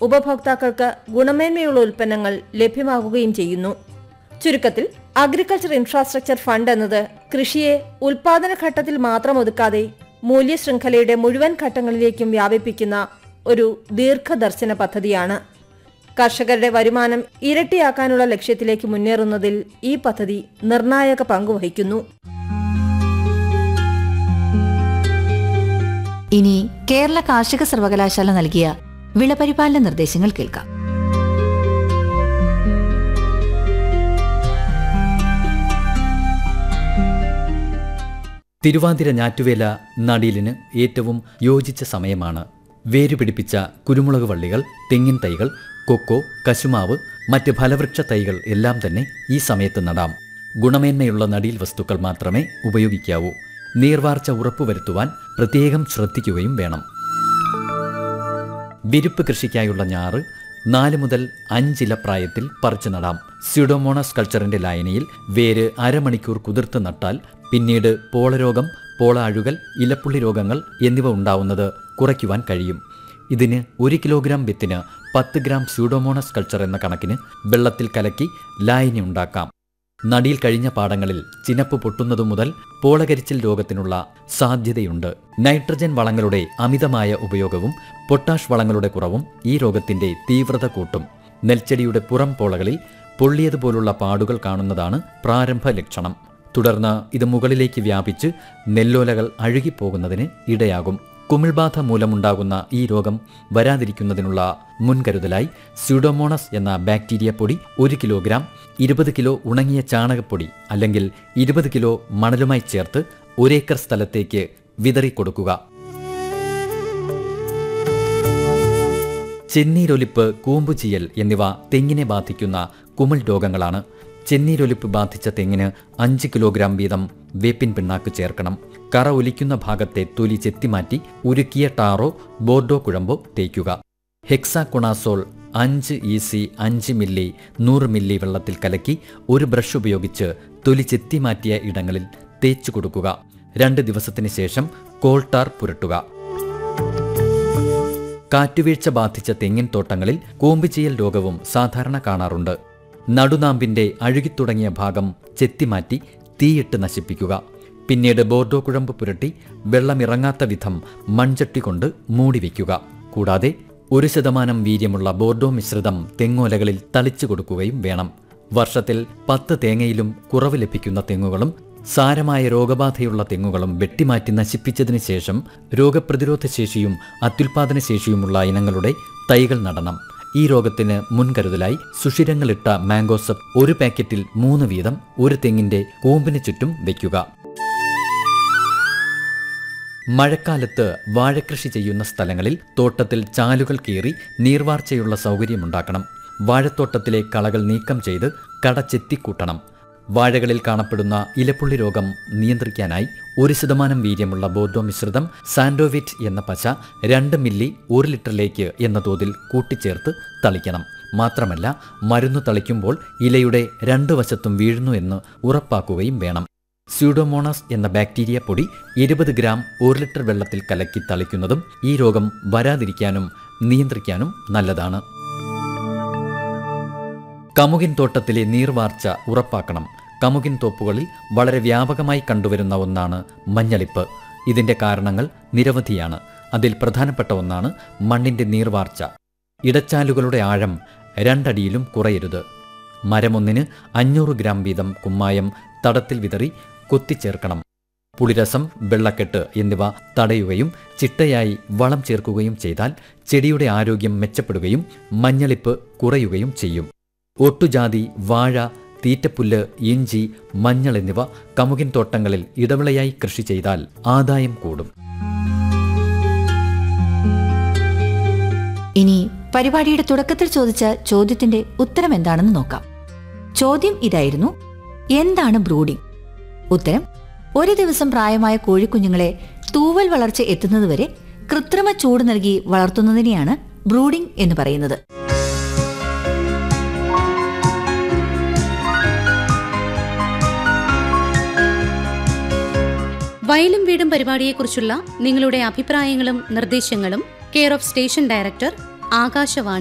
ഉപഭോക്താക്കൾക്ക് ഗുണമേന്മയുള്ള ഉൽപ്പന്നങ്ങൾ ലഭ്യമാകുകയും ചെയ്യുന്നു ചുരുക്കത്തിൽ അഗ്രികൾച്ചർ ഇൻഫ്രാസ്ട്രക്ചർ ഫണ്ട് എന്നത് കൃഷിയെ ഉൽപാദന ഘട്ടത്തിൽ മാത്രം ഒതുക്കാതെ മൂല്യശൃംഖലയുടെ മുഴുവൻ ഘട്ടങ്ങളിലേക്കും വ്യാപിപ്പിക്കുന്ന ഒരു ദീർഘദർശന പദ്ധതിയാണ് കർഷകരുടെ വരുമാനം ഇരട്ടിയാക്കാനുള്ള ലക്ഷ്യത്തിലേക്ക് മുന്നേറുന്നതിൽ ഈ പദ്ധതി നിർണായക പങ്കുവഹിക്കുന്നു ഇനി കേരള കാർഷിക സർവകലാശാല നൽകിയ വിളപരിപാലന നിർദ്ദേശങ്ങൾ കേൾക്കാം തിരുവാതിര ഞാറ്റുവേല നടീലിന് ഏറ്റവും യോജിച്ച സമയമാണ് വേരുപിടിപ്പിച്ച കുരുമുളക് വള്ളികൾ തെങ്ങിൻ തൈകൾ കൊക്കോ കശുമാവ് മറ്റ് ഫലവൃക്ഷ തൈകൾ എല്ലാം തന്നെ ഈ സമയത്ത് നടാം ഗുണമേന്മയുള്ള നടീൽ വസ്തുക്കൾ മാത്രമേ ഉപയോഗിക്കാവൂ നീർവാർച്ച ഉറപ്പുവരുത്തുവാൻ പ്രത്യേകം ശ്രദ്ധിക്കുകയും വേണം വിരുപ്പ് കൃഷിക്കായുള്ള ഞാറ് നാല് മുതൽ അഞ്ചില പ്രായത്തിൽ പറിച്ചു നടാം സ്യൂഡോമോണസ് കൾച്ചറിന്റെ ലായനിയിൽ വേര് അരമണിക്കൂർ കുതിർത്ത് നട്ടാൽ പിന്നീട് പോളരോഗം പോള അഴുകൽ ഇലപ്പുള്ളി രോഗങ്ങൾ എന്നിവ ഉണ്ടാവുന്നത് കുറയ്ക്കുവാൻ കഴിയും ഇതിന് ഒരു കിലോഗ്രാം വിത്തിന് പത്ത് ഗ്രാം സ്യൂഡോമോണസ് കൾച്ചർ എന്ന കണക്കിന് വെള്ളത്തിൽ കലക്കി ലായനി ഉണ്ടാക്കാം നടിയിൽ കഴിഞ്ഞ പാടങ്ങളിൽ ചിനപ്പ് പൊട്ടുന്നതു മുതൽ പോളകരിച്ചിൽ രോഗത്തിനുള്ള സാധ്യതയുണ്ട് നൈട്രജൻ വളങ്ങളുടെ അമിതമായ ഉപയോഗവും പൊട്ടാഷ് വളങ്ങളുടെ കുറവും ഈ രോഗത്തിന്റെ തീവ്രത കൂട്ടും നെൽച്ചെടിയുടെ പുറം പോളകളിൽ പൊള്ളിയതുപോലുള്ള പാടുകൾ കാണുന്നതാണ് പ്രാരംഭ ലക്ഷണം തുടർന്ന് ഇത് മുകളിലേക്ക് വ്യാപിച്ച് നെല്ലോലകൾ അഴുകിപ്പോകുന്നതിന് ഇടയാകും കുമിൾബാധ മൂലമുണ്ടാകുന്ന ഈ രോഗം വരാതിരിക്കുന്നതിനുള്ള മുൻകരുതലായി സ്യൂഡോമോണസ് എന്ന ബാക്ടീരിയ പൊടി ഒരു കിലോഗ്രാം ഇരുപത് കിലോ ഉണങ്ങിയ ചാണകപ്പൊടി അല്ലെങ്കിൽ ഇരുപത് കിലോ മണലുമായി ചേർത്ത് ഒരേക്കർ സ്ഥലത്തേക്ക് വിതറിക്കൊടുക്കുക ചെന്നീരൊലിപ്പ് കൂമ്പുചീയൽ എന്നിവ തെങ്ങിനെ ബാധിക്കുന്ന കുമിൾ രോഗങ്ങളാണ് ചെന്നീരൊലിപ്പ് ബാധിച്ച തെങ്ങിന് അഞ്ച് കിലോഗ്രാം വീതം വേപ്പിൻ പിണ്ണാക്ക് ചേർക്കണം കറ ഒലിക്കുന്ന ഭാഗത്തെ തൊലി ചെത്തിമാറ്റി ഉരുക്കിയ ടാറോ ബോർഡോ കുഴമ്പോ തേക്കുക ഹെക്സാകൊണാസോൾ അഞ്ച് ഇ സി അഞ്ച് മില്ലി നൂറ് മില്ലി വെള്ളത്തിൽ കലക്കി ഒരു ബ്രഷ് ഉപയോഗിച്ച് തൊലി ചെത്തിമാറ്റിയ ഇടങ്ങളിൽ തേച്ചു കൊടുക്കുക രണ്ട് ദിവസത്തിന് ശേഷം കോൾട്ടാർ പുരട്ടുക കാറ്റുവീഴ്ച ബാധിച്ച തെങ്ങിൻ തോട്ടങ്ങളിൽ കൂമ്പുചീയൽ രോഗവും സാധാരണ കാണാറുണ്ട് നടുനാമ്പിന്റെ അഴുകിത്തുടങ്ങിയ ഭാഗം ചെത്തിമാറ്റി തീയിട്ട് നശിപ്പിക്കുക പിന്നീട് ബോർഡോ കുഴമ്പ് പുരട്ടി വെള്ളമിറങ്ങാത്ത വിധം മൺചട്ടി കൊണ്ട് മൂടിവെക്കുക കൂടാതെ ഒരു ശതമാനം വീര്യമുള്ള ബോർഡോ മിശ്രിതം തെങ്ങോലകളിൽ തളിച്ചു കൊടുക്കുകയും വേണം വർഷത്തിൽ പത്ത് തേങ്ങയിലും കുറവ് ലഭിക്കുന്ന തെങ്ങുകളും സാരമായ രോഗബാധയുള്ള തെങ്ങുകളും വെട്ടിമാറ്റി നശിപ്പിച്ചതിന് ശേഷം രോഗപ്രതിരോധ ശേഷിയും അത്യുൽപാദന ശേഷിയുമുള്ള ഇനങ്ങളുടെ തൈകൾ നടണം ഈ രോഗത്തിന് മുൻകരുതലായി സുഷിരങ്ങളിട്ട മാംഗോസപ്പ് ഒരു പാക്കറ്റിൽ മൂന്ന് വീതം ഒരു തെങ്ങിന്റെ കൂമ്പിന് ചുറ്റും വയ്ക്കുക മഴക്കാലത്ത് വാഴക്കൃഷി ചെയ്യുന്ന സ്ഥലങ്ങളിൽ തോട്ടത്തിൽ ചാലുകൾ കീറി നീർവാർച്ചയുള്ള സൗകര്യമുണ്ടാക്കണം വാഴത്തോട്ടത്തിലെ കളകൾ നീക്കം ചെയ്ത് കട ചെത്തിക്കൂട്ടണം വാഴകളിൽ കാണപ്പെടുന്ന ഇലപ്പുള്ളി രോഗം നിയന്ത്രിക്കാനായി ഒരു ശതമാനം വീര്യമുള്ള ബോർഡോ മിശ്രിതം സാൻഡോവിറ്റ് എന്ന പശ രണ്ട് മില്ലി ഒരു ലിറ്ററിലേക്ക് എന്ന തോതിൽ കൂട്ടിച്ചേർത്ത് തളിക്കണം മാത്രമല്ല മരുന്ന് തളിക്കുമ്പോൾ ഇലയുടെ രണ്ടു വശത്തും വീഴുന്നു എന്ന് ഉറപ്പാക്കുകയും വേണം സ്യൂഡോമോണസ് എന്ന ബാക്ടീരിയ പൊടി ഇരുപത് ഗ്രാം ഒരു ലിറ്റർ വെള്ളത്തിൽ കലക്കി തളിക്കുന്നതും ഈ രോഗം വരാതിരിക്കാനും നിയന്ത്രിക്കാനും നല്ലതാണ് കമുകിൻ തോട്ടത്തിലെ നീർവാർച്ച ഉറപ്പാക്കണം കമുകിൻ തോപ്പുകളിൽ വളരെ വ്യാപകമായി കണ്ടുവരുന്ന ഒന്നാണ് മഞ്ഞളിപ്പ് ഇതിന്റെ കാരണങ്ങൾ നിരവധിയാണ് അതിൽ പ്രധാനപ്പെട്ട ഒന്നാണ് മണ്ണിന്റെ നീർവാർച്ച ഇടച്ചാലുകളുടെ ആഴം രണ്ടടിയിലും കുറയരുത് മരമൊന്നിന് അഞ്ഞൂറ് ഗ്രാം വീതം കുമ്മായം തടത്തിൽ വിതറി കൊത്തിച്ചേർക്കണം പുളിരസം വെള്ളക്കെട്ട് എന്നിവ തടയുകയും ചിട്ടയായി വളം ചേർക്കുകയും ചെയ്താൽ ചെടിയുടെ ആരോഗ്യം മെച്ചപ്പെടുകയും മഞ്ഞളിപ്പ് കുറയുകയും ചെയ്യും ഒട്ടുജാതി വാഴ തീറ്റപ്പുല്ല് ഇഞ്ചി മഞ്ഞൾ എന്നിവ കമുകിൻ തോട്ടങ്ങളിൽ ഇടവിളയായി കൃഷി ചെയ്താൽ ആദായം കൂടും ഇനി പരിപാടിയുടെ തുടക്കത്തിൽ ചോദിച്ച ചോദ്യത്തിന്റെ ഉത്തരം എന്താണെന്ന് നോക്കാം ചോദ്യം ഇതായിരുന്നു എന്താണ് ബ്രൂഡിംഗ് ഉത്തരം ഒരു ദിവസം പ്രായമായ കോഴിക്കുഞ്ഞുങ്ങളെ തൂവൽ വളർച്ച എത്തുന്നതുവരെ കൃത്രിമ ചൂട് നൽകി വളർത്തുന്നതിനെയാണ് ബ്രൂഡിംഗ് എന്ന് പറയുന്നത് വയലും വീടും പരിപാടിയെക്കുറിച്ചുള്ള നിങ്ങളുടെ അഭിപ്രായങ്ങളും നിർദ്ദേശങ്ങളും care of station director Akashvani